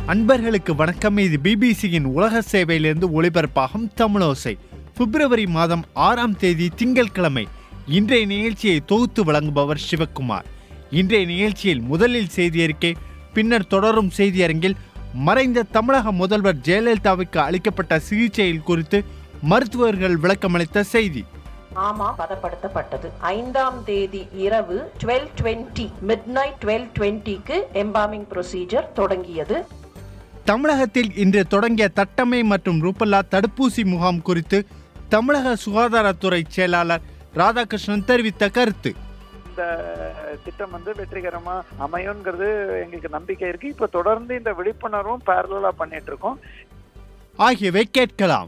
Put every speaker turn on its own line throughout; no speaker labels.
அன்பர்களுக்கு வணக்கம் இது பிபிசியின் உலக சேவையிலிருந்து ஒளிபரப்பாகும் தமிழோசை பிப்ரவரி மாதம் ஆறாம் தேதி திங்கட்கிழமை இன்றைய நிகழ்ச்சியை தொகுத்து வழங்குபவர் சிவக்குமார் இன்றைய நிகழ்ச்சியில் முதலில் செய்தி அறிக்கை பின்னர் தொடரும் செய்தியரங்கில் மறைந்த தமிழக முதல்வர் ஜெயலலிதாவுக்கு அளிக்கப்பட்ட சிகிச்சையில் குறித்து மருத்துவர்கள் விளக்கமளித்த செய்தி
ஆமா பதப்படுத்தப்பட்டது ஐந்தாம் தேதி இரவு twelve twenty midnight twelve டுவெண்ட்டிக்கு எம்பாமிங் ப்ரொசீஜர் தொடங்கியது
தமிழகத்தில் இன்று தொடங்கிய தட்டமை மற்றும் ரூபல்லா தடுப்பூசி முகாம் குறித்து தமிழக சுகாதாரத்துறை செயலாளர் ராதாகிருஷ்ணன் தெரிவித்த கருத்து
இந்த திட்டம் வந்து வெற்றிகரமா அமையுங்கிறது எங்களுக்கு நம்பிக்கை இருக்கு இப்ப தொடர்ந்து இந்த விழிப்புணர்வும் பேரலா பண்ணிட்டு இருக்கோம்
ஆகியவை கேட்கலாம்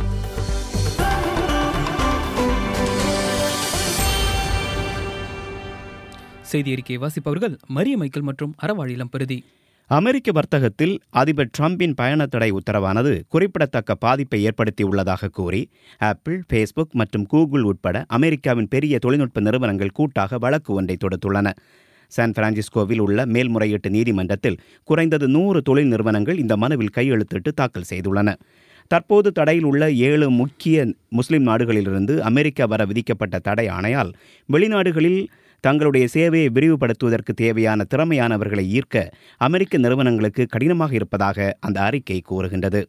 செய்தி அறிக்கையை வாசிப்பவர்கள் மரிய மைக்கேல் மற்றும் அறவாழிலம் பருதி
அமெரிக்க வர்த்தகத்தில் அதிபர் டிரம்பின் பயணத்தடை உத்தரவானது குறிப்பிடத்தக்க பாதிப்பை ஏற்படுத்தியுள்ளதாக கூறி ஆப்பிள் ஃபேஸ்புக் மற்றும் கூகுள் உட்பட அமெரிக்காவின் பெரிய தொழில்நுட்ப நிறுவனங்கள் கூட்டாக வழக்கு ஒன்றை தொடுத்துள்ளன சான் பிரான்சிஸ்கோவில் உள்ள மேல்முறையீட்டு நீதிமன்றத்தில் குறைந்தது நூறு தொழில் நிறுவனங்கள் இந்த மனுவில் கையெழுத்திட்டு தாக்கல் செய்துள்ளன தற்போது தடையில் உள்ள ஏழு முக்கிய முஸ்லிம் நாடுகளிலிருந்து அமெரிக்கா வர விதிக்கப்பட்ட தடை ஆணையால் வெளிநாடுகளில் தங்களுடைய சேவையை விரிவுபடுத்துவதற்கு தேவையான திறமையானவர்களை ஈர்க்க அமெரிக்க நிறுவனங்களுக்கு கடினமாக இருப்பதாக அந்த அறிக்கை கூறுகின்றது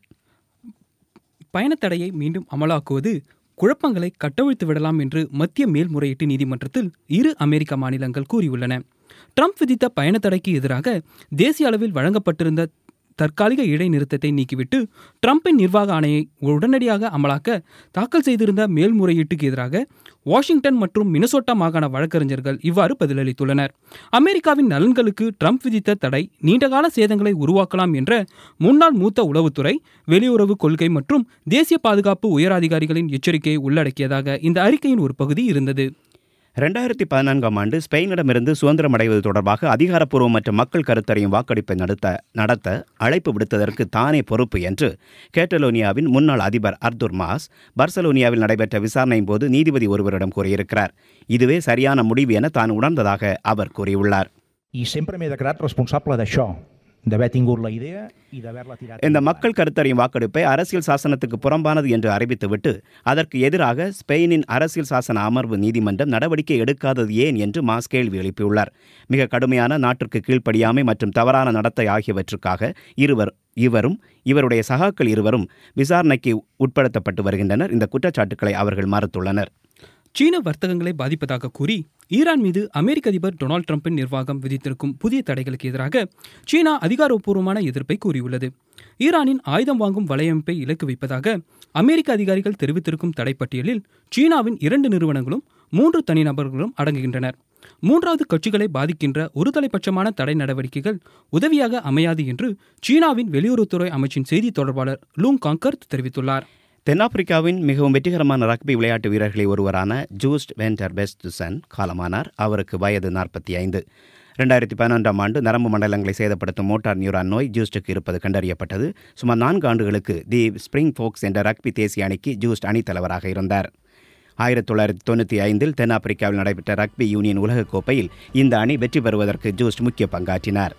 பயணத்தடையை மீண்டும் அமலாக்குவது குழப்பங்களை கட்டவிழ்த்து விடலாம் என்று மத்திய மேல்முறையீட்டு நீதிமன்றத்தில் இரு அமெரிக்க மாநிலங்கள் கூறியுள்ளன ட்ரம்ப் விதித்த பயணத்தடைக்கு எதிராக தேசிய அளவில் வழங்கப்பட்டிருந்த தற்காலிக இடைநிறுத்தத்தை நீக்கிவிட்டு ட்ரம்பின் நிர்வாக ஆணையை உடனடியாக அமலாக்க தாக்கல் செய்திருந்த மேல்முறையீட்டுக்கு எதிராக வாஷிங்டன் மற்றும் மினசோட்டா மாகாண வழக்கறிஞர்கள் இவ்வாறு பதிலளித்துள்ளனர் அமெரிக்காவின் நலன்களுக்கு ட்ரம்ப் விதித்த தடை நீண்டகால சேதங்களை உருவாக்கலாம் என்ற முன்னாள் மூத்த உளவுத்துறை வெளியுறவு கொள்கை மற்றும் தேசிய பாதுகாப்பு உயரதிகாரிகளின் எச்சரிக்கையை உள்ளடக்கியதாக இந்த அறிக்கையின் ஒரு பகுதி இருந்தது
ரெண்டாயிரத்தி பதினான்காம் ஆண்டு ஸ்பெயினிடமிருந்து சுதந்திரம் அடைவது தொடர்பாக அதிகாரப்பூர்வமற்ற மக்கள் கருத்தறியும் வாக்கெடுப்பை நடத்த நடத்த அழைப்பு விடுத்ததற்கு தானே பொறுப்பு என்று கேட்டலோனியாவின் முன்னாள் அதிபர் அர்துர் மாஸ் பர்சலோனியாவில் நடைபெற்ற விசாரணையின் போது நீதிபதி ஒருவரிடம் கூறியிருக்கிறார் இதுவே சரியான முடிவு என தான் உணர்ந்ததாக அவர் கூறியுள்ளார்
I sempre m'he declarat responsable d'això, d'haver tingut la idea i d'haver-la tirat.
இந்த
endavant.
மக்கள் கருத்தறியும் வாக்கெடுப்பை அரசியல் சாசனத்துக்கு புறம்பானது என்று அறிவித்துவிட்டு அதற்கு எதிராக ஸ்பெயினின் அரசியல் சாசன அமர்வு நீதிமன்றம் நடவடிக்கை எடுக்காதது ஏன் என்று மாஸ் கேள்வி எழுப்பியுள்ளார் மிக கடுமையான நாட்டிற்கு கீழ்ப்படியாமை மற்றும் தவறான நடத்தை ஆகியவற்றுக்காக இருவர் இவரும் இவருடைய சகாக்கள் இருவரும் விசாரணைக்கு உட்படுத்தப்பட்டு வருகின்றனர் இந்த குற்றச்சாட்டுக்களை அவர்கள் மறுத்துள்ளனர்
சீன வர்த்தகங்களை பாதிப்பதாக கூறி ஈரான் மீது அமெரிக்க அதிபர் டொனால்ட் ட்ரம்பின் நிர்வாகம் விதித்திருக்கும் புதிய தடைகளுக்கு எதிராக சீனா அதிகாரப்பூர்வமான எதிர்ப்பை கூறியுள்ளது ஈரானின் ஆயுதம் வாங்கும் வலையமைப்பை இலக்கு வைப்பதாக அமெரிக்க அதிகாரிகள் தெரிவித்திருக்கும் தடைப்பட்டியலில் சீனாவின் இரண்டு நிறுவனங்களும் மூன்று தனிநபர்களும் அடங்குகின்றனர் மூன்றாவது கட்சிகளை பாதிக்கின்ற ஒருதலைபட்சமான தடை நடவடிக்கைகள் உதவியாக அமையாது என்று சீனாவின் வெளியுறவுத்துறை அமைச்சின் செய்தி தொடர்பாளர் லூங் காங்கர் தெரிவித்துள்ளார்
தென்னாப்பிரிக்காவின் மிகவும் வெற்றிகரமான ரக்பி விளையாட்டு வீரர்களில் ஒருவரான ஜூஸ்ட் வென்டர் பெஸ்டுசன் காலமானார் அவருக்கு வயது நாற்பத்தி ஐந்து ரெண்டாயிரத்தி பதினொன்றாம் ஆண்டு நரம்பு மண்டலங்களை சேதப்படுத்தும் மோட்டார் நியூரான் நோய் ஜூஸ்டுக்கு இருப்பது கண்டறியப்பட்டது சுமார் நான்கு ஆண்டுகளுக்கு தி ஸ்பிரிங் ஃபோக்ஸ் என்ற ரக்பி தேசிய அணிக்கு ஜூஸ்ட் அணித்தலைவராக இருந்தார் ஆயிரத்தி தொள்ளாயிரத்தி தொண்ணூற்றி ஐந்தில் தென்னாப்பிரிக்காவில் நடைபெற்ற ரக்பி யூனியன் உலகக் கோப்பையில் இந்த அணி வெற்றி பெறுவதற்கு ஜூஸ்ட் முக்கிய பங்காற்றினார்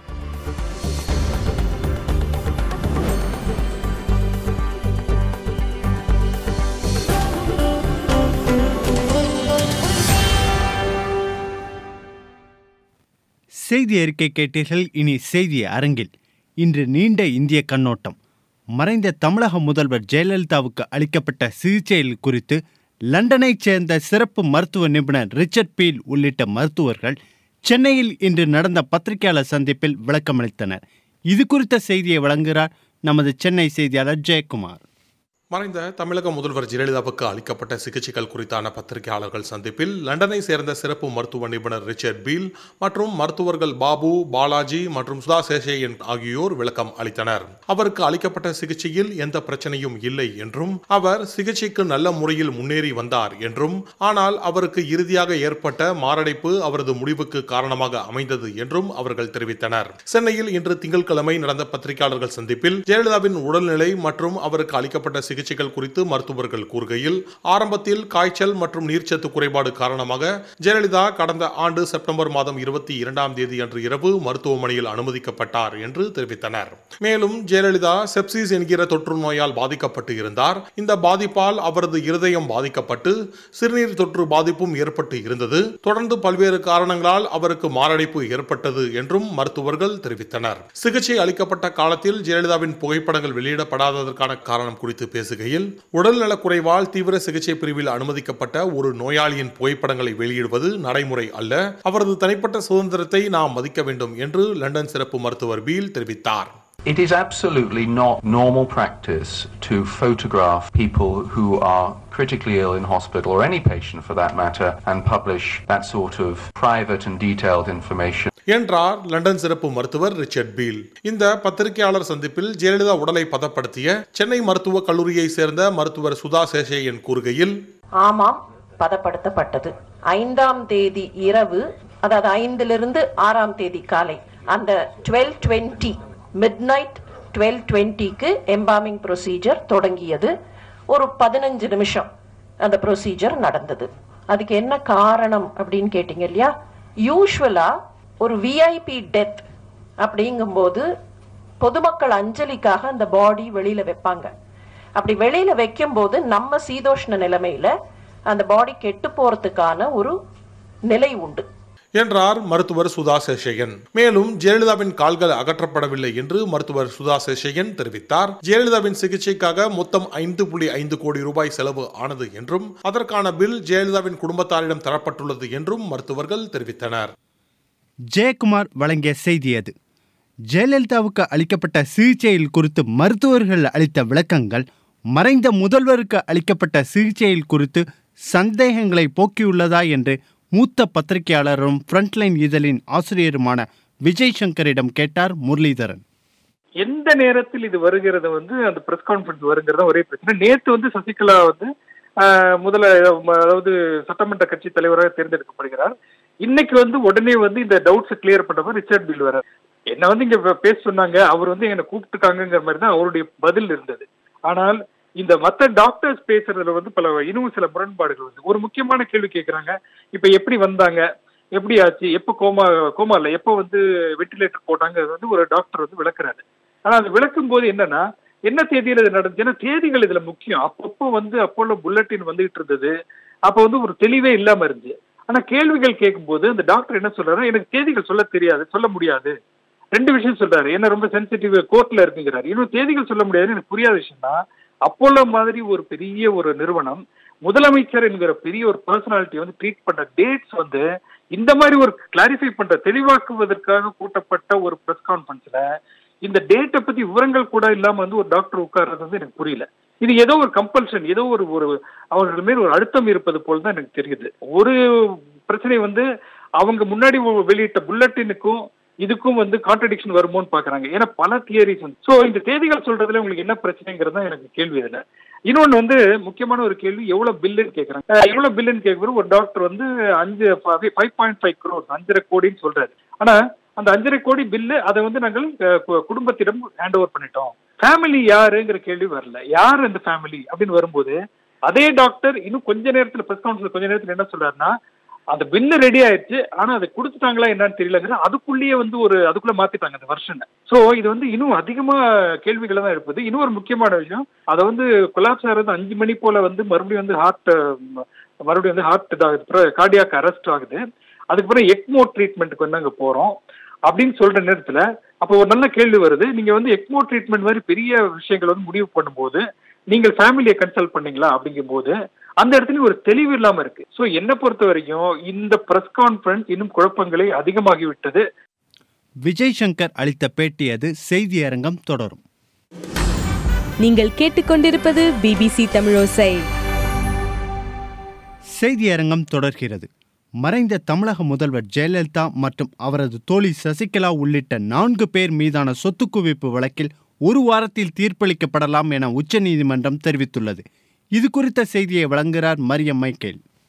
செய்தி அறிக்கை கேட்டீர்கள் இனி செய்தி அரங்கில் இன்று நீண்ட இந்திய கண்ணோட்டம் மறைந்த தமிழக முதல்வர் ஜெயலலிதாவுக்கு அளிக்கப்பட்ட சிகிச்சைகள் குறித்து லண்டனைச் சேர்ந்த சிறப்பு மருத்துவ நிபுணர் ரிச்சர்ட் பீல் உள்ளிட்ட மருத்துவர்கள் சென்னையில் இன்று நடந்த பத்திரிகையாளர் சந்திப்பில் விளக்கமளித்தனர் இது குறித்த செய்தியை வழங்குகிறார் நமது சென்னை செய்தியாளர் ஜெயக்குமார்
மறைந்த தமிழக முதல்வர் ஜெயலலிதாவுக்கு அளிக்கப்பட்ட சிகிச்சைகள் குறித்தான பத்திரிகையாளர்கள் சந்திப்பில் லண்டனை சேர்ந்த சிறப்பு மருத்துவ நிபுணர் ரிச்சர்ட் பீல் மற்றும் மருத்துவர்கள் பாபு பாலாஜி மற்றும் சுதா சேஷையன் ஆகியோர் விளக்கம் அளித்தனர் அவருக்கு அளிக்கப்பட்ட சிகிச்சையில் எந்த பிரச்சனையும் இல்லை என்றும் அவர் சிகிச்சைக்கு நல்ல முறையில் முன்னேறி வந்தார் என்றும் ஆனால் அவருக்கு இறுதியாக ஏற்பட்ட மாரடைப்பு அவரது முடிவுக்கு காரணமாக அமைந்தது என்றும் அவர்கள் தெரிவித்தனர் சென்னையில் இன்று திங்கட்கிழமை நடந்த பத்திரிகையாளர்கள் சந்திப்பில் ஜெயலலிதாவின் உடல்நிலை மற்றும் அவருக்கு அளிக்கப்பட்ட சிகிச்சை சிகிச்சைகள் குறித்து மருத்துவர்கள் கூறுகையில் ஆரம்பத்தில் காய்ச்சல் மற்றும் நீர்ச்சத்து குறைபாடு காரணமாக ஜெயலலிதா கடந்த ஆண்டு செப்டம்பர் மாதம் இருபத்தி இரண்டாம் தேதி அன்று இரவு மருத்துவமனையில் அனுமதிக்கப்பட்டார் என்று தெரிவித்தனர் மேலும் ஜெயலலிதா செப்சிஸ் என்கிற தொற்று நோயால் பாதிக்கப்பட்டு இருந்தார் இந்த பாதிப்பால் அவரது இருதயம் பாதிக்கப்பட்டு சிறுநீர் தொற்று பாதிப்பும் ஏற்பட்டு இருந்தது தொடர்ந்து பல்வேறு காரணங்களால் அவருக்கு மாரடைப்பு ஏற்பட்டது என்றும் மருத்துவர்கள் தெரிவித்தனர் சிகிச்சை அளிக்கப்பட்ட காலத்தில் ஜெயலலிதாவின் புகைப்படங்கள் வெளியிடப்படாததற்கான காரணம் குறித்து பேசுகையில் உடல்நலக் குறைவால் தீவிர சிகிச்சை பிரிவில் அனுமதிக்கப்பட்ட ஒரு நோயாளியின் புகைப்படங்களை வெளியிடுவது நடைமுறை அல்ல அவரது தனிப்பட்ட சுதந்திரத்தை நாம் மதிக்க வேண்டும் என்று லண்டன் சிறப்பு மருத்துவர் பீல் தெரிவித்தார்
It is absolutely not normal practice to photograph people who are critically ill in hospital, or any patient for that matter, and publish that sort of private and detailed information.
என்றார் London சிறப்பு மருத்துவர் Richard feel இந்த பத்திரிகையாளர் சந்திப்பில் ஜெயலலிதா உடலை பதப்படுத்திய சென்னை மருத்துவக் கல்லூரியை சேர்ந்த மருத்துவர் சுதா சேஷையன் கூறுகையில்
ஆமாம் பதப்படுத்தப்பட்டது ஐந்தாம் தேதி இரவு அதாவது ஐந்திலிருந்து ஆறாம் தேதி காலை அந்த twelve twenty midnight twelve டுவெண்ட்டிக்கு எம்பாமிங் ப்ரொசீஜர் தொடங்கியது ஒரு பதினஞ்சு நிமிஷம் அந்த ப்ரொசீஜர் நடந்தது அதுக்கு என்ன காரணம் அப்படின்னு கேட்டீங்க இல்லையா யூஸ்வலா ஒரு விஐபி டெத் அப்படிங்கும்போது பொதுமக்கள் அஞ்சலிக்காக அந்த பாடி வெளியில வைப்பாங்க அப்படி வெளியில வைக்கும்போது நம்ம சீதோஷ்ண நிலைமையில அந்த பாடி கெட்டு போறதுக்கான ஒரு நிலை உண்டு
என்றார் மருத்துவர் சுதா சேஷையன் மேலும் ஜெயலலிதாவின் கால்கள் அகற்றப்படவில்லை என்று மருத்துவர் சுதா சேஷையன் தெரிவித்தார் ஜெயலலிதாவின் சிகிச்சைக்காக மொத்தம் ஐந்து புள்ளி ஐந்து கோடி ரூபாய் செலவு ஆனது என்றும் அதற்கான பில் ஜெயலலிதாவின் குடும்பத்தாரிடம் தரப்பட்டுள்ளது என்றும் மருத்துவர்கள் தெரிவித்தனர்
ஜெயக்குமார் வழங்கிய செய்தி அது ஜெயலலிதாவுக்கு அளிக்கப்பட்ட சிகிச்சையில் குறித்து மருத்துவர்கள் அளித்த விளக்கங்கள் மறைந்த முதல்வருக்கு அளிக்கப்பட்ட சிகிச்சையில் குறித்து சந்தேகங்களை போக்கியுள்ளதா என்று மூத்த பத்திரிகையாளரும் ஃப்ரண்ட்லைன் இதழின் ஆசிரியருமான விஜய் சங்கரிடம் கேட்டார் முரளிதரன்
எந்த நேரத்தில் இது வருகிறது வந்து அந்த பிரஸ் கான்ஃபரன்ஸ் வருங்கிறத ஒரே பிரச்சனை நேத்து வந்து சசிகலா வந்து ஆஹ், முதல அதாவது சட்டமன்ற கட்சி தலைவராக தேர்ந்தெடுக்கப்படுகிறார் இன்னைக்கு வந்து உடனே வந்து இந்த டவுட்ஸ் கிளியர் பண்றவர் ரிச்சர்ட் பில் வர என்ன வந்து இங்க பே- பேச சொன்னாங்க அவர் வந்து என்ன கூப்பிட்டுருக்காங்கிற மாதிரி தான் அவருடைய பதில் இருந்தது ஆனால் இந்த மத்த டாக்டர்ஸ் பேசுறதுல வந்து பல இன்னும் சில முரண்பாடுகள் வந்து ஒரு முக்கியமான கேள்வி கேட்கறாங்க இப்ப எப்படி வந்தாங்க எப்படி ஆச்சு எப்போ கோமா கோமா இல்ல எப்போ வந்து வெண்டிலேட்டர் போட்டாங்க அது வந்து ஒரு டாக்டர் வந்து விளக்குறாரு ஆனா அது விளக்கும் போது என்னன்னா என்ன தேதியில இது நடந்துச்சு ஏன்னா தேதிகள் இதுல முக்கியம் அப்பப்போ வந்து அப்போலோ புல்லட்டின் வந்துகிட்டு இருந்தது அப்ப வந்து ஒரு தெளிவே இல்லாம இருந்துச்சு ஆனா கேள்விகள் கேட்கும்போது அந்த டாக்டர் என்ன சொல்றாரு எனக்கு தேதிகள் சொல்ல தெரியாது சொல்ல முடியாது ரெண்டு விஷயம் சொல்றாரு என்ன ரொம்ப சென்சிட்டிவ் கோர்ட்ல இருக்குங்கிறாரு இன்னும் தேதிகள் சொல்ல முடியாது எனக்கு புரியாத விஷயம்னா அப்போலோ மாதிரி ஒரு பெரிய ஒரு நிறுவனம் முதலமைச்சர் என்கிற பெரிய ஒரு பர்சனாலிட்டி வந்து ட்ரீட் பண்ண டேட்ஸ் வந்து இந்த மாதிரி ஒரு கிளாரிஃபை பண்ற தெளிவாக்குவதற்காக கூட்டப்பட்ட ஒரு பிரஸ் கான்ஃபரன்ஸ்ல இந்த டேட்டை பத்தி விவரங்கள் கூட இல்லாம வந்து ஒரு டாக்டர் உட்கார்றது வந்து எனக்கு புரியல இது ஏதோ ஒரு கம்பல்ஷன் ஏதோ ஒரு ஒரு அவர்கள் மேல் ஒரு அழுத்தம் இருப்பது போல் தான் எனக்கு தெரியுது ஒரு பிரச்சனை வந்து அவங்க முன்னாடி ஒ- வெளியிட்ட புல்லட்டினுக்கும் இதுக்கும் வந்து கான்ட்ரடிக்ஷன் வருமோன்னு பாக்குறாங்க ஏன்னா பல தியரிஸ் வந்து ஸோ இந்த தேதிகள் சொல்றதுல உங்களுக்கு என்ன பிரச்சனைங்கிறது தான் எனக்கு கேள்வி இதுல இன்னொன்னு வந்து முக்கியமான ஒரு கேள்வி எவ்வளவு பில்லுன்னு கேக்குறாங்க அஹ் எவ்வளவு பில்லுன்னு கேட்கும்போது ஒரு டாக்டர் வந்து அஞ்சு ஃபைவ் பாயிண்ட் ஃபைவ் க்ரோஸ் அஞ்சரை கோடின்னு சொல்றாரு ஆனா அந்த அஞ்சரை கோடி பில்லு அதை வந்து நாங்கள் அஹ், கு- குடும்பத்திடம் ஹேண்ட் ஓவர் பண்ணிட்டோம் ஃபேமிலி யாருங்கிற கேள்வி வரல யார் அந்த ஃபேமிலி அப்படின்னு வரும்போது அதே டாக்டர் இன்னும் கொஞ்ச நேரத்துல பிரஸ் கான்ஃபரன்ஸ் கொஞ்ச நேரத்துல என்ன சொல்றாருன்னா அந்த பில்லு ரெடி ஆயிடுச்சு ஆனா அதை கொடுத்துட்டாங்களா என்னன்னு தெரியலங்கிற அதுக்குள்ளேயே வந்து ஒரு அதுக்குள்ள மாத்திட்டாங்க அந்த வருஷனை சோ இது வந்து இன்னும் அதிகமா கேள்விகளை தான் இருப்பது இன்னும் ஒரு முக்கியமான விஷயம் அதை வந்து கொலாப்ஸ் ஆகிறது அஞ்சு மணி போல வந்து மறுபடியும் வந்து ஹார்ட் மறுபடியும் வந்து ஹார்ட் இதாகுது கார்டியாக் அரெஸ்ட் ஆகுது அதுக்கப்புறம் எக்மோ ட்ரீட்மெண்ட்டுக்கு வந்து அங்க போறோம் அப்படின்னு சொல்ற நேரத்துல அப்போ ஒரு நல்ல கேள்வி வருது நீங்க வந்து எக்மோ ட்ரீட்மெண்ட் மாதிரி பெரிய விஷயங்கள் வந்து முடிவு பண்ணும்போது நீங்கள் ஃபேமிலியை கன்சல்ட் பண்ணீங்களா அப்படிங்கும்போது அந்த இடத்துல ஒரு தெளிவு இல்லாம இருக்கு சோ என்ன பொறுத்த வரைக்கும் இந்த பிரஸ் கான்ஃபரன்ஸ் இன்னும் குழப்பங்களை அதிகமாகி விட்டது
விஜய் சங்கர் அளித்த பேட்டி அது செய்தி அரங்கம் தொடரும்
நீங்கள் கேட்டுக்கொண்டிருப்பது பிபிசி தமிழோசை
செய்தி அரங்கம் தொடர்கிறது மறைந்த தமிழக முதல்வர் ஜெயலலிதா மற்றும் அவரது தோழி சசிகலா உள்ளிட்ட நான்கு பேர் மீதான சொத்து குவிப்பு வழக்கில் ஒரு வாரத்தில் தீர்ப்பளிக்கப்படலாம் என உச்சநீதிமன்றம் தெரிவித்துள்ளது இது குறித்த செய்தியை வழங்குகிறார் மரியம் மைக்கேல்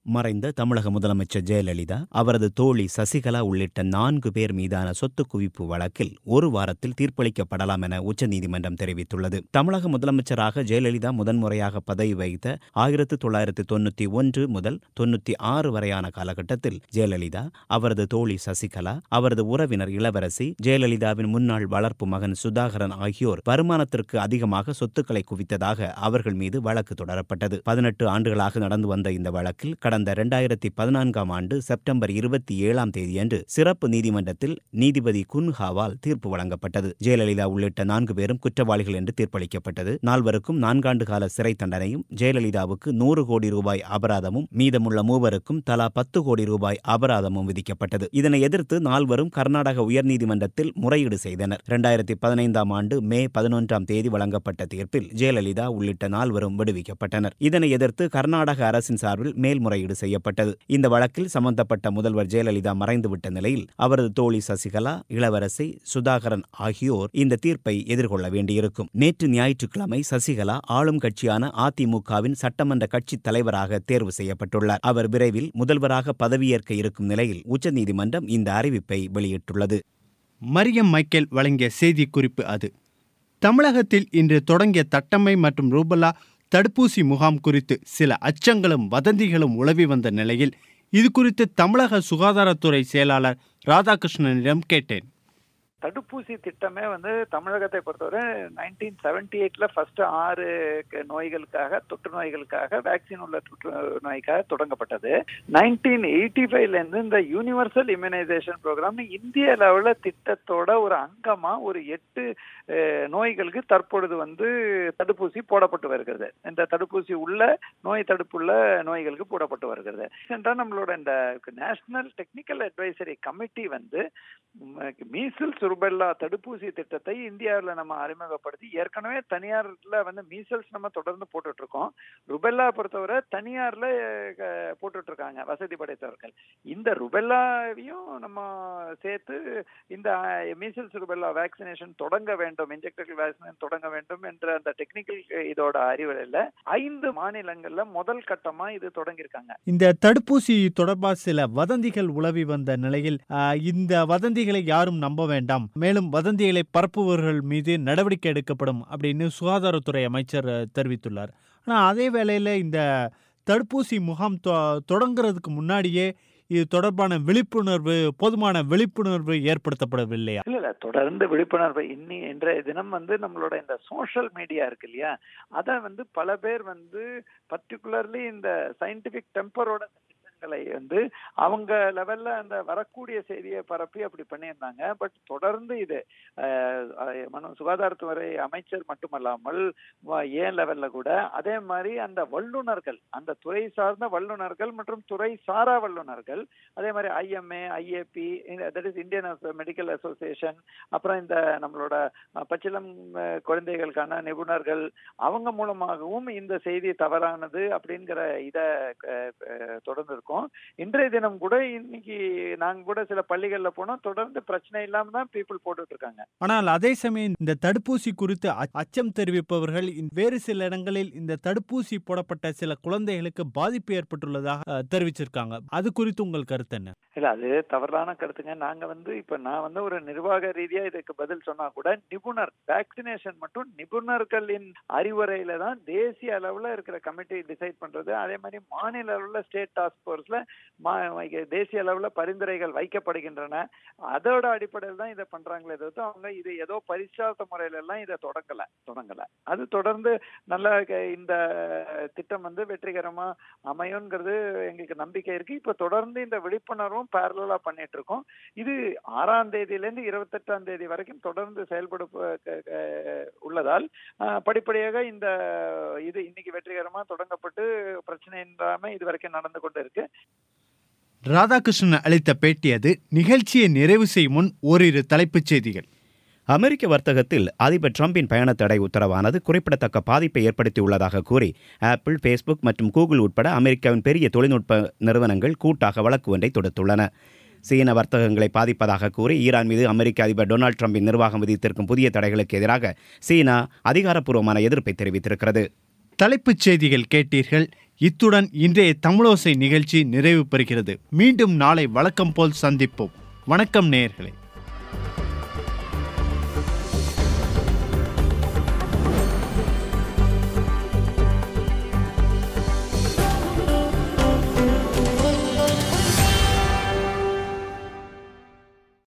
மறைந்த தமிழக முதலமைச்சர் ஜெயலலிதா அவரது தோழி சசிகலா உள்ளிட்ட நான்கு பேர் மீதான சொத்து குவிப்பு வழக்கில் ஒரு வாரத்தில் தீர்ப்பளிக்கப்படலாம் என உச்சநீதிமன்றம் தெரிவித்துள்ளது தமிழக முதலமைச்சராக ஜெயலலிதா முதன்முறையாக பதவி வகித்த ஆயிரத்து தொள்ளாயிரத்து தொண்ணூற்றி ஒன்று முதல் தொண்ணூற்றி ஆறு வரையான காலகட்டத்தில் ஜெயலலிதா அவரது தோழி சசிகலா அவரது உறவினர் இளவரசி ஜெயலலிதாவின் முன்னாள் வளர்ப்பு மகன் சுதாகரன் ஆகியோர் வருமானத்திற்கு அதிகமாக சொத்துக்களை குவித்ததாக அவர்கள் மீது வழக்கு தொடரப்பட்டது பதினெட்டு ஆண்டுகளாக நடந்து வந்த இந்த வழக்கில் கடந்த இரண்டாயிரத்தி பதினான்காம் ஆண்டு செப்டம்பர் இருபத்தி ஏழாம் தேதியன்று சிறப்பு நீதிமன்றத்தில் நீதிபதி குன்ஹாவால் தீர்ப்பு வழங்கப்பட்டது ஜெயலலிதா உள்ளிட்ட நான்கு பேரும் குற்றவாளிகள் என்று தீர்ப்பளிக்கப்பட்டது நால்வருக்கும் நான்காண்டு கால சிறை தண்டனையும் ஜெயலலிதாவுக்கு நூறு கோடி ரூபாய் அபராதமும் மீதமுள்ள மூவருக்கும் தலா பத்து கோடி ரூபாய் அபராதமும் விதிக்கப்பட்டது இதனை எதிர்த்து நால்வரும் கர்நாடக உயர்நீதிமன்றத்தில் முறையீடு செய்தனர் இரண்டாயிரத்தி பதினைந்தாம் ஆண்டு மே பதினொன்றாம் தேதி வழங்கப்பட்ட தீர்ப்பில் ஜெயலலிதா உள்ளிட்ட நால்வரும் விடுவிக்கப்பட்டனர் இதனை எதிர்த்து கர்நாடக அரசின் சார்பில் மேல்முறையீடு செய்யப்பட்டது இந்த வழக்கில் சம்பந்தப்பட்ட முதல்வர் ஜெயலலிதா மறைந்துவிட்ட நிலையில் அவரது தோழி சசிகலா இளவரசி சுதாகரன் ஆகியோர் இந்த தீர்ப்பை எதிர்கொள்ள வேண்டியிருக்கும் நேற்று ஞாயிற்றுக்கிழமை சசிகலா ஆளும் கட்சியான அதிமுகவின் சட்டமன்ற கட்சித் தலைவராக தேர்வு செய்யப்பட்டுள்ளார் அவர் விரைவில் முதல்வராக பதவியேற்க இருக்கும் நிலையில் உச்சநீதிமன்றம் இந்த அறிவிப்பை வெளியிட்டுள்ளது
மரியம் மைக்கேல் வழங்கிய செய்திக்குறிப்பு அது தமிழகத்தில் இன்று தொடங்கிய தட்டம்மை மற்றும் ரூபலா தடுப்பூசி முகாம் குறித்து சில அச்சங்களும் வதந்திகளும் உலவி வந்த நிலையில் இது குறித்து தமிழக சுகாதாரத்துறை செயலாளர் ராதாகிருஷ்ணனிடம் கேட்டேன்
தடுப்பூசி திட்டமே வந்து தமிழகத்தை பொறுத்தவரை நைன்டீன் செவன்டி எயிட்ல ஃபர்ஸ்ட் ஆறு க- நோய்களுக்காக தொற்று நோய்களுக்காக வேக்சின் உள்ள தொற்று நோய்க்காக தொடங்கப்பட்டது நைன்டீன் எயிட்டி ஃபைவ்ல இருந்து இந்த யூனிவர்சல் இம்யூனைசேஷன் ப்ரோக்ராம் இந்திய லெவல்ல திட்டத்தோட ஒரு அங்கமா ஒரு எட்டு அஹ், நோய்களுக்கு தற்பொழுது வந்து தடுப்பூசி போடப்பட்டு வருகிறது இந்த தடுப்பூசி உள்ள நோய் தடுப்புள்ள நோய்களுக்கு போடப்பட்டு வருகிறது ரீசெண்டா நம்மளோட இந்த நேஷனல் டெக்னிக்கல் அட்வைசரி கமிட்டி வந்து மீசல்ஸ் ருபெல்லா தடுப்பூசி திட்டத்தை இந்தியாவில் நம்ம அறிமுகப்படுத்தி ஏற்கனவே தனியார்ல வந்து மீசல்ஸ் நம்ம தொடர்ந்து போட்டுட்டு இருக்கோம் ருபெல்லா பொறுத்தவரை தனியார்ல அஹ், போட்டுட்டு இருக்காங்க வசதி படைத்தவர்கள் இந்த ருபெல்லாவையும் நம்ம சேர்த்து இந்த மீசல்ஸ் ருபெல்லா வேக்சினேஷன் தொடங்க வேண்டும் இன்ஜெக்டபிள் வேக்சினேஷன் தொடங்க வேண்டும் என்ற அந்த டெக்னிக்கல் இதோட அறிவுரையில ஐந்து மாநிலங்கள்ல முதல் கட்டமா இது தொடங்கியிருக்காங்க
இந்த தடுப்பூசி தொடர்பாக சில வதந்திகள் உலவி வந்த நிலையில் ஆ, இந்த வதந்திகளை யாரும் நம்ப வேண்டாம் மேலும் வதந்திகளை பரப்புபவர்கள் மீது நடவடிக்கை எடுக்கப்படும் அப்படின்னு சுகாதாரத்துறை அமைச்சர் அ, தெரிவித்துள்ளார் ஆனால் அதே வேளையில் இந்த தடுப்பூசி முகாம் தொ- தொடங்குறதுக்கு முன்னாடியே இது தொடர்பான விழிப்புணர்வு போதுமான விழிப்புணர்வு ஏற்படுத்தப்படவில்லையா
இல்ல இல்ல தொடர்ந்து விழிப்புணர்வு இன்னி இன்றைய தினம் வந்து நம்மளோட இந்த சோஷியல் மீடியா இருக்கு இல்லையா அத வந்து பல பேர் வந்து பர்டிகுலர்லி இந்த சயின்டிபிக் டெம்பரோட திட்டங்களை வந்து அவங்க லெவல்ல அந்த வரக்கூடிய செய்தியை பரப்பி அப்படி பண்ணியிருந்தாங்க பட் தொடர்ந்து இது அஹ், அஹ், மனு சுகாதாரத்துறை அமைச்சர் மட்டுமல்லாமல் வ- ஏன் லெவல்ல கூட அதே மாதிரி அந்த வல்லுனர்கள் அந்த துறை சார்ந்த வல்லுனர்கள் மற்றும் துறை சாரா வல்லுனர்கள் அதே மாதிரி IMA IAP that is Indian medical association அப்புறம் இந்த நம்மளோட அஹ், பச்சிளம் அஹ், குழந்தைகளுக்கான நிபுணர்கள் அவங்க மூலமாகவும் இந்த செய்தி தவறானது அப்படிங்கிற இத அஹ், அஹ், தொடர்ந்து இருக்கோம் இன்றைய தினம் கூட இன்னைக்கு நாங்க கூட சில பள்ளிகள்ல போனோம் தொடர்ந்து பிரச்சனை இல்லாம தான் பீப்புள் போட்டுட்டு இருக்காங்க
ஆனால் அதே சமயம் இந்த தடுப்பூசி குறித்து அ- அச்சம் தெரிவிப்பவர்கள் இந்த வேறு சில இடங்களில் இந்த தடுப்பூசி போடப்பட்ட சில குழந்தைகளுக்கு பாதிப்பு ஏற்பட்டுள்ளதாக அ, தெரிவிச்சிருக்காங்க அது குறித்து உங்கள் கருத்து என்ன
இல்ல அது தவறான கருத்துங்க நாங்க வந்து இப்ப நான் வந்து ஒரு நிர்வாக ரீதியா இதுக்கு பதில் சொன்னா கூட நிபுணர் வேக்சினேஷன் மட்டும் நிபுணர்களின் அறிவுரையில தான் தேசிய அளவுல இருக்கிற கமிட்டி டிசைட் பண்றது அதே மாதிரி மாநில அளவுல ஸ்டேட் டாஸ்க் போர்ஸ்ல தேசிய அளவுல பரிந்துரைகள் வைக்கப்படுகின்றன அதோட அடிப்படையில் தான் இதை பண்றாங்களே தவிர்த்து அவங்க இது ஏதோ பரிசார்த்த முறையில எல்லாம் இதை தொடங்கல தொடங்கல அது தொடர்ந்து நல்ல க- இந்த திட்டம் வந்து வெற்றிகரமா அமையுங்கிறது எங்களுக்கு நம்பிக்கை இருக்கு இப்ப தொடர்ந்து இந்த விழிப்புணர்வும் பேரலா பண்ணிட்டு இருக்கோம் இது ஆறாம் தேதியில இருந்து இருபத்தெட்டாம் தேதி வரைக்கும் தொடர்ந்து செயல்பட ப- க- க- உள்ளதால் ஆஹ், படிப்படியாக இந்த இது இன்னைக்கு வெற்றிகரமா தொடங்கப்பட்டு பிரச்சனை இல்லாம இது வரைக்கும் நடந்து கொண்டு இருக்கு
ராதாகிருஷ்ணன் அளித்த பேட்டி அது நிகழ்ச்சியை நிறைவு செய்யும் முன் ஓரிரு தலைப்புச் செய்திகள்
அமெரிக்க வர்த்தகத்தில் அதிபர் ட்ரம்பின் பயண தடை உத்தரவானது குறிப்பிடத்தக்க பாதிப்பை ஏற்படுத்தியுள்ளதாக கூறி ஆப்பிள் ஃபேஸ்புக் மற்றும் கூகுள் உட்பட அமெரிக்காவின் பெரிய தொழில்நுட்ப நிறுவனங்கள் கூட்டாக வழக்கு ஒன்றை தொடுத்துள்ளன சீன வர்த்தகங்களை பாதிப்பதாக கூறி ஈரான் மீது அமெரிக்க அதிபர் டொனால்ட் ட்ரம்பின் நிர்வாகம் விதித்திருக்கும் புதிய தடைகளுக்கு எதிராக சீனா அதிகாரப்பூர்வமான எதிர்ப்பை தெரிவித்திருக்கிறது
தலைப்புச் செய்திகள் கேட்டீர்கள் இத்துடன் இன்றைய தமிழோசை நிகழ்ச்சி நிறைவு பெறுகிறது மீண்டும் நாளை வழக்கம் போல் சந்திப்போம் வணக்கம் நேயர்களே